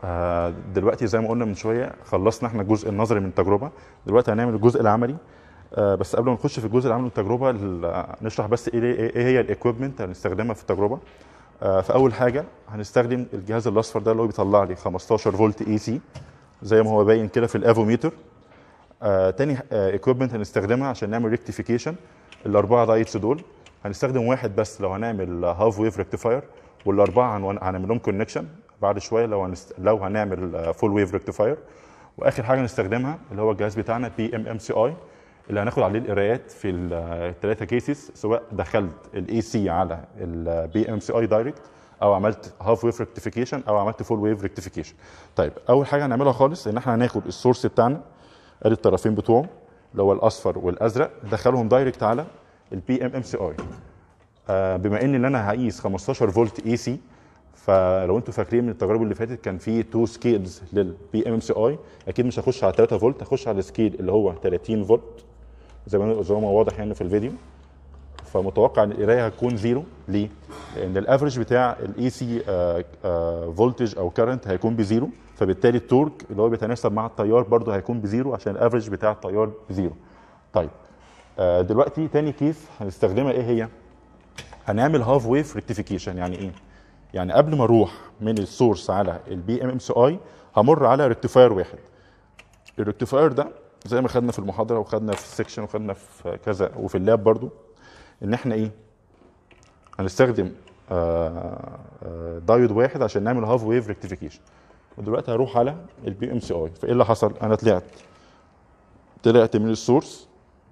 آه، دلوقتي زي ما قلنا من شويه خلصنا احنا الجزء النظري من التجربه دلوقتي هنعمل الجزء العملي آه، بس قبل ما نخش في الجزء العملي من التجربه ال- نشرح بس ايه ايه إيه هي الاكويبمنت اللي هنستخدمها في التجربه آه، فاول حاجه هنستخدم الجهاز الاصفر ده اللي هو بيطلع لي 15 فولت اي سي زي ما هو باين كده في الافوميتر آه، تاني اكويبمنت هنستخدمها عشان نعمل ريكتيفيكيشن الاربعه دايتس دول هنستخدم واحد بس لو هنعمل هاف ويف ريكتيفاير والاربعه هن- هنعمل لهم كونكشن بعد شويه لو هنست... لو هنعمل فول ويف ريكتيفاير واخر حاجه نستخدمها اللي هو الجهاز بتاعنا بي ام ام سي اي اللي هناخد عليه القرايات في الثلاثه كيسز سواء دخلت الاي سي على البي ام سي اي دايركت او عملت هاف ويف ريكتيفيكيشن او عملت فول ويف ريكتيفيكيشن طيب اول حاجه هنعملها خالص ان احنا هناخد السورس بتاعنا ادي الطرفين بتوعه اللي هو الاصفر والازرق ندخلهم دايركت على البي ام ام سي اي بما ان انا هقيس 15 فولت اي سي فلو انتوا فاكرين من التجارب اللي فاتت كان في تو سكيلز للبي ام ام سي اي اكيد مش هخش على 3 فولت هخش على السكيل اللي هو 30 فولت زي ما زي ما واضح هنا في الفيديو فمتوقع ان القرايه هتكون زيرو ليه؟ لان الافرج بتاع الاي سي فولتج او كارنت هيكون بزيرو فبالتالي التورك اللي هو بيتناسب مع التيار برضه هيكون بزيرو عشان الافرج بتاع التيار بزيرو. طيب آه، دلوقتي تاني كيس هنستخدمها ايه هي؟ هنعمل هاف ويف ريكتيفيكيشن يعني ايه؟ يعني قبل ما اروح من السورس على البي ام ام سي اي همر على ريكتيفاير واحد. الريكتيفاير ده زي ما خدنا في المحاضره وخدنا في السكشن وخدنا في كذا وفي اللاب برضو ان احنا ايه هنستخدم آه، آه، دايود واحد عشان نعمل هاف ويف ريكتيفيكيشن ودلوقتي هروح على البي ام سي اي فايه اللي حصل انا طلعت طلعت من السورس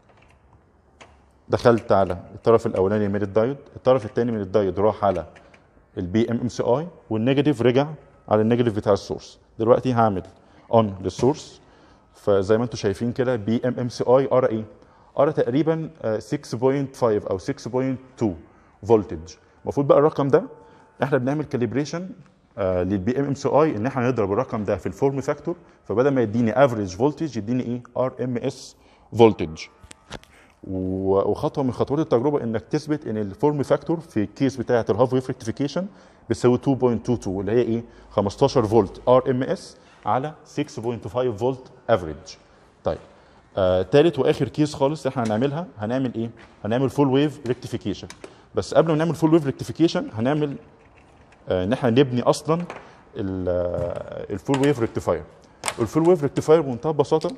دخلت على الطرف الاولاني من الدايود الطرف الثاني من الدايود راح على البي ام ام سي اي والنيجاتيف رجع على النيجاتيف بتاع السورس دلوقتي هعمل اون للسورس فزي ما انتم شايفين كده بي ام ام سي اي قرا ايه قرا تقريبا آه، 6.5 او 6.2 فولتج المفروض بقى الرقم ده احنا بنعمل كاليبريشن للبي ام ام سي اي ان احنا نضرب الرقم ده في الفورم فاكتور فبدل ما يديني افريج فولتج يديني ايه ار ام اس فولتج و- وخطوه من خطوات التجربه انك تثبت ان الفورم فاكتور في الكيس بتاعه الهاف ويف ريكتيفيكيشن بتساوي 2.22 اللي هي ايه 15 فولت ار ام اس على 6.5 فولت افريج طيب آه، تالت واخر كيس خالص احنا هنعملها هنعمل ايه هنعمل فول ويف ريكتيفيكيشن بس قبل ما نعمل فول ويف ريكتيفيكيشن هنعمل آه، ان احنا نبني اصلا الفول ويف ريكتيفاير الفول ويف ريكتيفاير بمنتهى البساطه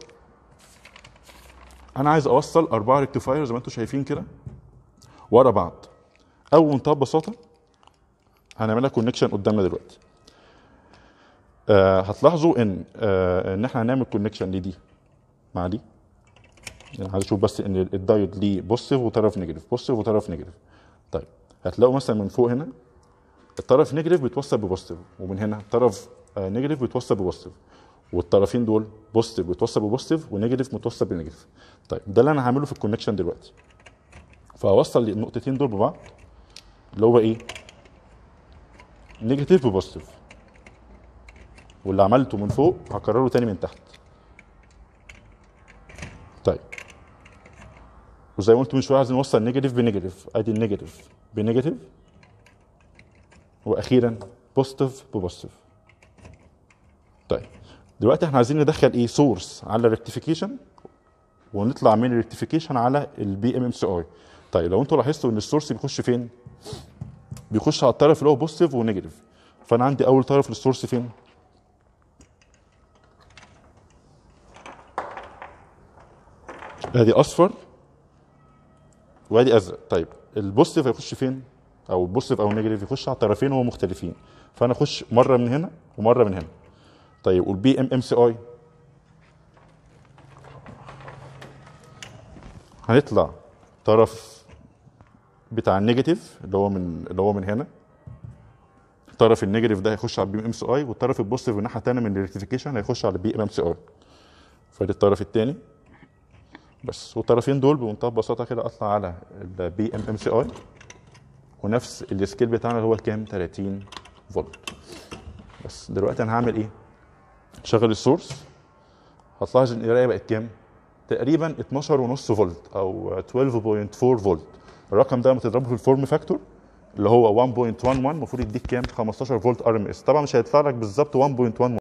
انا عايز اوصل اربعه ريكتيفاير زي ما انتم شايفين كده ورا بعض او بمنتهى البساطه هنعملها كونكشن قدامنا دلوقتي آه هتلاحظوا ان آه ان احنا هنعمل كونكشن لدي مع دي يعني عايز اشوف بس ان الدايود ليه بوزيتيف وطرف نيجاتيف بوزيتيف وطرف نيجاتيف طيب هتلاقوا مثلا من فوق هنا الطرف نيجاتيف بيتوصل ببوزيتيف ومن هنا الطرف آه، نيجاتيف بيتوصل ببوزيتيف والطرفين دول بوزيتيف بيتوصل ببوزيتيف ونيجاتيف متوصل بنيجاتيف طيب ده اللي انا هعمله في الكونكشن دلوقتي فهوصل النقطتين دول ببعض اللي هو ايه نيجاتيف ببوزيتيف واللي عملته من فوق هكرره تاني من تحت طيب وزي ما قلت من شويه عايزين نوصل نيجاتيف بنيجاتيف ادي النيجاتيف بنيجاتيف واخيرا بوزيتيف ببوزيتيف طيب دلوقتي احنا عايزين ندخل ايه سورس على الريكتيفيكيشن ونطلع من الريكتيفيكيشن على البي ام ام سي اي طيب لو انتوا لاحظتوا ان السورس بيخش فين بيخش على الطرف اللي هو بوزيتيف ونيجاتيف فانا عندي اول طرف للسورس فين ادي اصفر وادي ازرق طيب البوزيتيف هيخش فين او البوزيتيف او النيجاتيف يخش على طرفين وهو مختلفين فانا اخش مره من هنا ومره من هنا طيب والبي ام ام سي اي هنطلع طرف بتاع النيجاتيف اللي هو من اللي هو من هنا الطرف النيجاتيف ده هيخش على البي ام سي اي والطرف البوزيتيف من الناحيه الثانيه من الريكتيفيكيشن هيخش على البي ام سي اي فادي الطرف الثاني بس والطرفين دول بمنتهى البساطه كده اطلع على البي ام ام سي اي ونفس السكيل بتاعنا اللي هو الكام 30 فولت بس دلوقتي انا هعمل ايه شغل السورس هتلاحظ ان القرايه بقت كام تقريبا 12 ونص فولت او 12.4 فولت الرقم ده لما تضربه في الفورم فاكتور اللي هو 1.11 المفروض يديك كام 15 فولت ار ام اس طبعا مش هيدفع لك بالظبط 1.1